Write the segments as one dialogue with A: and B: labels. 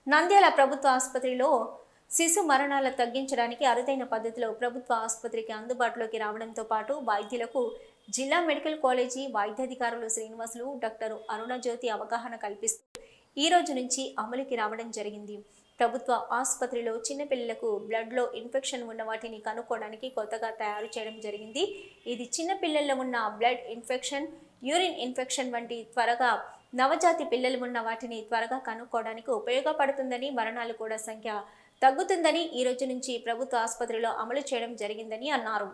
A: నంద్యాల ప్రభుత్వ ఆసుపత్రిలో శిశు మరణాలు తగ్గించడానికి అరుదైన పద్ధతిలో ప్రభుత్వ ఆసుపత్రికి అందుబాటులోకి రావడంతో పాటు వైద్యులకు జిల్లా మెడికల్ కాలేజీ వైద్యాధికారులు శ్రీనివాసులు డాక్టర్ అరుణజ్యోతి అవగాహన కల్పిస్తూ ఈ రోజు నుంచి అమలుకి రావడం జరిగింది ప్రభుత్వ ఆసుపత్రిలో చిన్నపిల్లలకు బ్లడ్లో ఇన్ఫెక్షన్ ఉన్న వాటిని కనుక్కోవడానికి కొత్తగా తయారు చేయడం జరిగింది ఇది చిన్నపిల్లల్లో ఉన్న బ్లడ్ ఇన్ఫెక్షన్ యూరిన్ ఇన్ఫెక్షన్ వంటి త్వరగా నవజాతి పిల్లలు ఉన్న వాటిని త్వరగా కనుక్కోవడానికి ఉపయోగపడుతుందని మరణాలు కూడా సంఖ్య తగ్గుతుందని ఈ రోజు నుంచి ప్రభుత్వ ఆసుపత్రిలో అమలు చేయడం జరిగిందని అన్నారు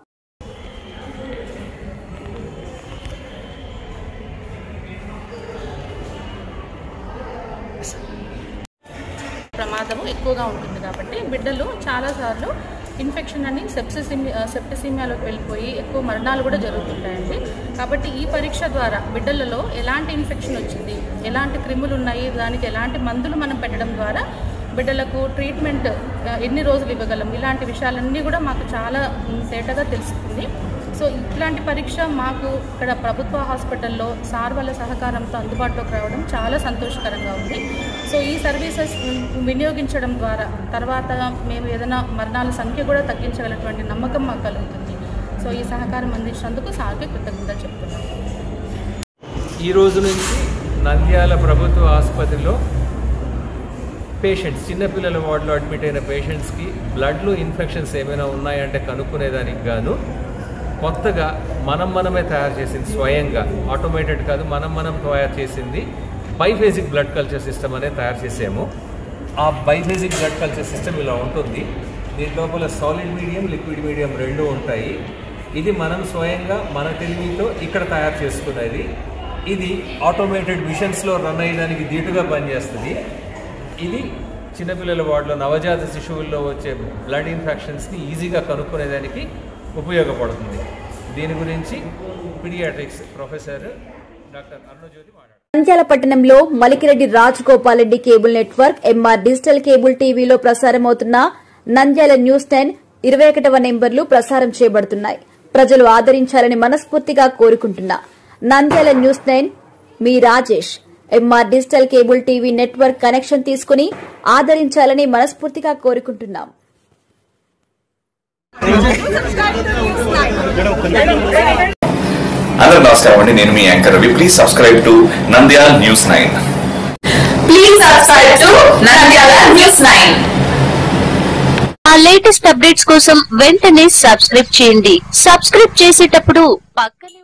B: ప్రమాదము ఎక్కువగా ఉంటుంది కాబట్టి బిడ్డలు చాలాసార్లు ఇన్ఫెక్షన్ అని సెప్సిసిమి సెప్టిసిమియాలోకి వెళ్ళిపోయి ఎక్కువ మరణాలు కూడా జరుగుతుంటాయండి కాబట్టి ఈ పరీక్ష ద్వారా బిడ్డలలో ఎలాంటి ఇన్ఫెక్షన్ వచ్చింది ఎలాంటి క్రిములు ఉన్నాయి దానికి ఎలాంటి మందులు మనం పెట్టడం ద్వారా బిడ్డలకు ట్రీట్మెంట్ ఆ, ఎన్ని రోజులు ఇవ్వగలం ఇలాంటి విషయాలన్నీ కూడా మాకు చాలా ఉమ్, తేటగా తెలుస్తుంది సో ఇట్లాంటి పరీక్ష మాకు ఇక్కడ ప్రభుత్వ హాస్పిటల్లో సార్ వాళ్ళ సహకారంతో అందుబాటులోకి రావడం చాలా సంతోషకరంగా ఉంది సో ఈ సర్వీసెస్ ఉమ్, వినియోగించడం ద్వారా తర్వాత మేము ఏదైనా మరణాల సంఖ్య కూడా తగ్గించగలటువంటి నమ్మకం మాకు కలుగుతుంది సో ఈ సహకారం అందించినందుకు సార్కి కృతజ్ఞతలు చెప్తున్నాను
C: ఈ రోజు నుంచి నంద్యాల ప్రభుత్వ ఆసుపత్రిలో పేషెంట్స్ చిన్నపిల్లల వార్డులో అడ్మిట్ అయిన పేషెంట్స్కి బ్లడ్లో ఇన్ఫెక్షన్స్ ఏమైనా ఉన్నాయంటే కనుక్కునేదానికి గాను కొత్తగా మనం మనమే తయారు చేసింది స్వయంగా ఆటోమేటెడ్ కాదు మనం మనం తయారు చేసింది బైఫేజిక్ బ్లడ్ కల్చర్ సిస్టమ్ అనేది తయారు చేసాము ఆ బైఫేజిక్ బ్లడ్ కల్చర్ సిస్టమ్ ఇలా ఉంటుంది దీని లోపల సాలిడ్ మీడియం లిక్విడ్ మీడియం రెండు ఉంటాయి ఇది మనం స్వయంగా మన తెలివితో ఇక్కడ తయారు చేసుకునేది ఇది ఆటోమేటెడ్ మిషన్స్లో రన్ అయ్యడానికి ధీటుగా పనిచేస్తుంది ఇది చిన్నపిల్లల వార్డులో నవజాత శిశువుల్లో వచ్చే బ్లడ్ ఇన్ఫెక్షన్స్ని ఈజీగా కనుక్కునేదానికి ఉపయోగపడుతుంది దీని గురించి పీడియాట్రిక్స్ ప్రొఫెసర్ డాక్టర్ అరుణజ్యోతి మాట్లాడారు
D: నంద్యాల పట్టణంలో Malikireddy Raj Gopal Reddy cable network M R digital cable టీవీలో ప్రసారమవుతున్న నంద్యాల న్యూస్ టెన్ ఇరవై ఒకటవ నెంబర్లు ప్రసారం చేయబడుతున్నాయి ప్రజలు ఆదరించాలని మనస్ఫూర్తిగా కోరుకుంటున్నా నంద్యాల న్యూస్ టెన్ మీ Rajesh M R digital cable TV network connection తీసుకుని ఆదరించాలని మనస్ఫూర్తిగా కోరుకుంటున్నాం
E: అందరూ నమస్కారం అండి నేను మీ anchor Ravi please subscribe to Nandyal news nine
F: Please subscribe to Nandyala News 9.
G: ఆ లేటెస్ట్ అప్డేట్స్ కోసం వెంటనే సబ్స్క్రైబ్ చేయండి సబ్స్క్రైబ్ చేసేటప్పుడు పక్కనే